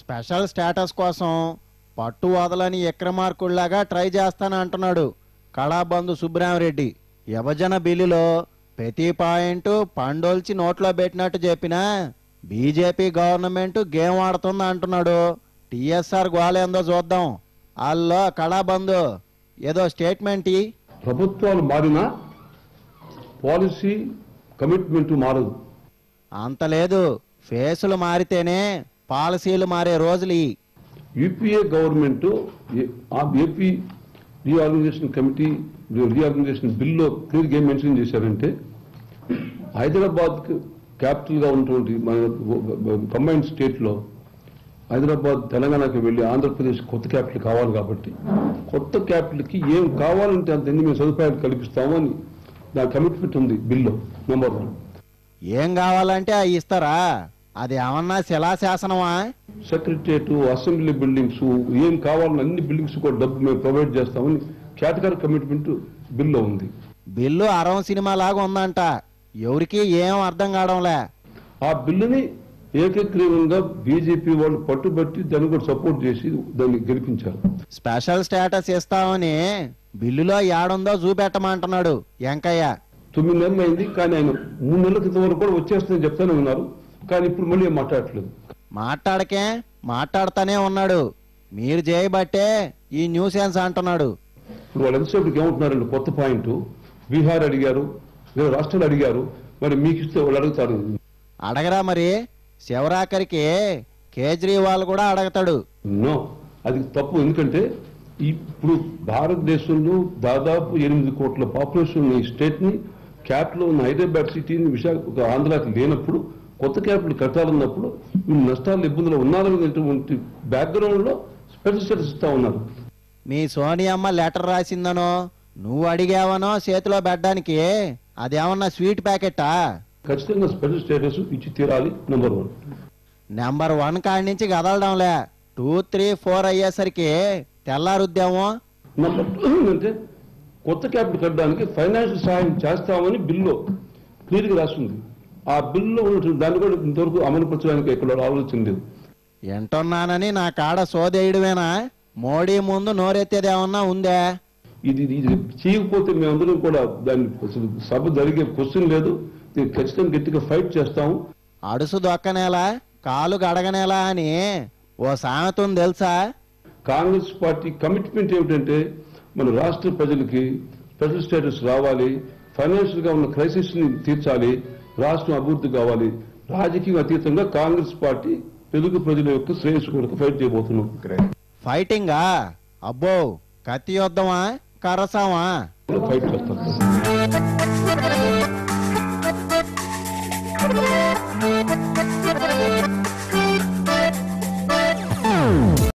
Special status కోసం పట్టు వదలని ఎక్రమార్కుల్లాగా ట్రై చేస్తానంటున్నాడు కళాబంధు సుబ్రహ్మరెడ్డి విభజన బిల్లులో ప్రతి పాయింట్ పండోల్చి నోట్లో పెట్టినట్టు చెప్పినా బీజేపీ గవర్నమెంట్ గేమ్ ఆడుతుంది అంటున్నాడు టీఎస్ఆర్ గోలేందో చూద్దాం అల్లో కళాబంధు ఏదో స్టేట్మెంట్ ఇ. ప్రభుత్వాలు మారినా పాలసీ కమిట్మెంట్ మారదు అంత లేదు ఫేసులు మారితేనే పాలసీలు మారే రోజులు ఇయి. యూపీఏ గవర్నమెంట్ ఏ- ఆ ఏపీ రీఆర్గనైజేషన్ కమిటీ రీఆర్గనైజేషన్ బిల్లో క్లియర్గా ఏం మెన్షన్ చేశారంటే హైదరాబాద్ క్యాపిటల్ గా ఉన్నటువంటి మన కంబైన్డ్ స్టేట్ లో హైదరాబాద్ తెలంగాణకి వెళ్ళి ఆంధ్రప్రదేశ్ కొత్త క్యాపిటల్ కావాలి కాబట్టి కొత్త క్యాపిటల్ కి ఏం కావాలంటే అంత మేము సదుపాయాలు కల్పిస్తామని దాని కమిట్మెంట్ ఉంది బిల్లో నెంబర్ వన్ ఏం కావాలంటే అవి ఇస్తారా అది ఏమన్నా శిలాశాసనమా సెక్రటరియట్ అసెంబ్లీ బిల్డింగ్స్ ఏం కావాలని అన్ని బిల్డింగ్స్ కూడా డబ్బు మేము ప్రొవైడ్ చేస్తామని కేటగిరీ కమిట్మెంట్ బిల్లో ఉంది బిల్లు అరవం సినిమా లాగా ఉందంట ఎవరికి ఏం అర్థం కావడంలే ఆ బిల్లుని ఏకగ్రీవంగా బీజేపీ వాళ్ళు పట్టుబట్టి దాన్ని కూడా సపోర్ట్ చేసి దాన్ని గెలిపించారు స్పెషల్ స్టేటస్ ఇస్తామని బిల్లులో ఏడుందో చూపెట్టమంటున్నాడు వెంకయ్య తొమ్మిది నెలలు అయింది కానీ ఆయన మూడు నెలల క్రితం వరకు కూడా వచ్చేస్తుందని చెప్తానే ఉన్నారు కానీ ఇప్పుడు మళ్ళీ ఏం మాట్లాడట్లేదు మాట్లాడకే మాట్లాడుతానే ఉన్నాడు మీరు చేయబట్టే ఈ న్యూసెన్స్ అంటున్నాడు ఇప్పుడు వాళ్ళు ఎంతసేపటికి ఏమంటున్నారండి కొత్త పాయింట్ బీహార్ అడిగారు వేరే రాష్ట్రాలు అడిగారు మరి మీకు ఇస్తే వాళ్ళు అడుగుతారు అడగరా మరి శివరాఖరికి కేజ్రీవాల్ కూడా అడగతాడు నో అది తప్పు ఎందుకంటే ఇప్పుడు భారతదేశంలో దాదాపు ఎనిమిది కోట్ల పాపులేషన్ ఉన్న ఈ స్టేట్ ని క్యాపిటల్ ఉన్న హైదరాబాద్ సిటీని విశాఖ ఆంధ్రాకి లేనప్పుడు కొత్త క్యాపిటల్ కట్టాలన్నప్పుడు వీళ్ళు నష్టాలు ఇబ్బందులు ఉన్నారనేటువంటి బ్యాక్గ్రౌండ్ లో స్పెషల్ స్టేటస్ ఇస్తా ఉన్నారు మీ సోనియమ్మ లెటర్ రాసిందనో నువ్వు అడిగావనో చేతిలో పెట్టడానికి అదేమన్నా స్వీట్ ప్యాకెట్టా ఖచ్చితంగా స్పెషల్ స్టేటస్ ఇచ్చి తీరాలి నెంబర్ వన్ నెంబర్ వన్ కాడి నుంచి కదలడంలే టూ త్రీ ఫోర్ అయ్యేసరికి తెల్లారుద్దేమో నెంబర్ టూ ఏంటంటే కొత్త క్యాపిటల్ కట్టడానికి ఫైనాన్షియల్ సహాయం చేస్తామని బిల్లు క్లియర్గా రాస్తుంది ఆ బిల్లు ఉన్నటువంటి దాన్ని కూడా ఇంతవరకు అమలుపరచడానికి ఇక్కడ ఆలోచన లేదు ఎంటున్నానని నా కాడ సోదేయుడువేనా మోడీ ముందు నోరెత్తేదేమన్నా ఉందే ఇది ఇది చేయకపోతే మేమందరం కూడా దాన్ని అసలు సభ జరిగే క్వశ్చన్ లేదు దీన్ని ఖచ్చితంగా గట్టిగా ఫైట్ చేస్తాము అడుసు దొక్కనేలా కాలు గడగనేలా అని ఓ సామెత ఉంది తెలుసా కాంగ్రెస్ పార్టీ కమిట్మెంట్ ఏమిటంటే మన రాష్ట్ర ప్రజలకి స్పెషల్ స్టేటస్ రావాలి ఫైనాన్షియల్ గా ఉన్న క్రైసిస్ ని తీర్చాలి రాష్ట్రం అభివృద్ధి కావాలి రాజకీయ అతీతంగా కాంగ్రెస్ పార్టీ తెలుగు ప్రజల యొక్క శ్రేయస్సు కొరకు ఫైట్ చేయబోతున్నాం ఫైటింగా అబ్బో కత్తి యుద్ధమా కరసామా ఫైట్ చేస్తాం